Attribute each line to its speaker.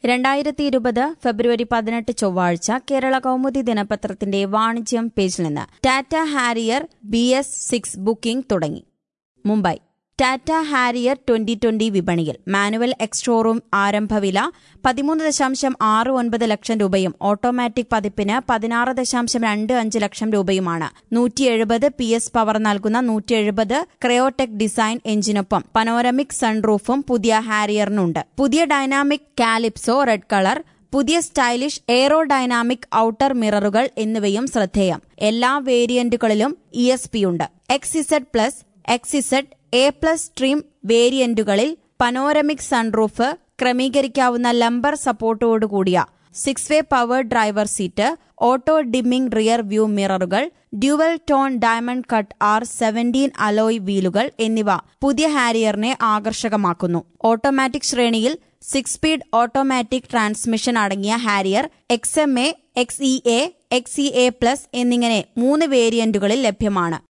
Speaker 1: രണ്ടായിരത്തി ഇരുപത് ഫെബ്രുവരി പതിനെട്ട് ചൊവ്വാഴ്ച കേരള കൗമുദി ദിനപത്രത്തിന്റെ വാണിജ്യം പേജിൽ നിന്ന് Tata Harrier B S six booking തുടങ്ങി Mumbai Tata Harrier twenty twenty വിപണിയിൽ മാനുവൽ എക്സ്ഷോറൂം ആരംഭവില പതിമൂന്ന് ദശാംശം ആറ് ഒൻപത് ലക്ഷം രൂപയും ഓട്ടോമാറ്റിക് പതിപ്പിന് പതിനാറ് ദശാംശം രണ്ട് അഞ്ച് ലക്ഷം രൂപയുമാണ് നൂറ്റി എഴുപത് പി എസ് പവർ നൽകുന്ന നൂറ്റി എഴുപത് ക്രയോടെക് ഡിസൈൻ എഞ്ചിനൊപ്പം പനോരമിക് സൺറൂഫും പുതിയ ഹാരിയറിനുണ്ട് പുതിയ ഡൈനാമിക് കാലിപ്സോ റെഡ് കളർ പുതിയ സ്റ്റൈലിഷ് എയറോഡൈനാമിക് ഔട്ടർ മിററുകൾ എന്നിവയും ശ്രദ്ധേയം എല്ലാ വേരിയന്റുകളിലും ഇ എസ് പിയുണ്ട് X Z plus X Z A plus stream വേരിയന്റുകളിൽ പനോരമിക് സൺറൂഫ് ക്രമീകരിക്കാവുന്ന ലംബർ സപ്പോർട്ടോടുകൂടിയ six way power driver seat auto dimming rear view മിററുകൾ dual tone diamond cut R seventeen alloy വീലുകൾ എന്നിവ പുതിയ ഹാരിയറിനെ ആകർഷകമാക്കുന്നു ഓട്ടോമാറ്റിക് ശ്രേണിയിൽ സിക്സ് സ്പീഡ് ഓട്ടോമാറ്റിക് ട്രാൻസ്മിഷൻ അടങ്ങിയ Harrier X M A X E A X E A plus എന്നിങ്ങനെ മൂന്ന് വേരിയന്റുകളിൽ ലഭ്യമാണ്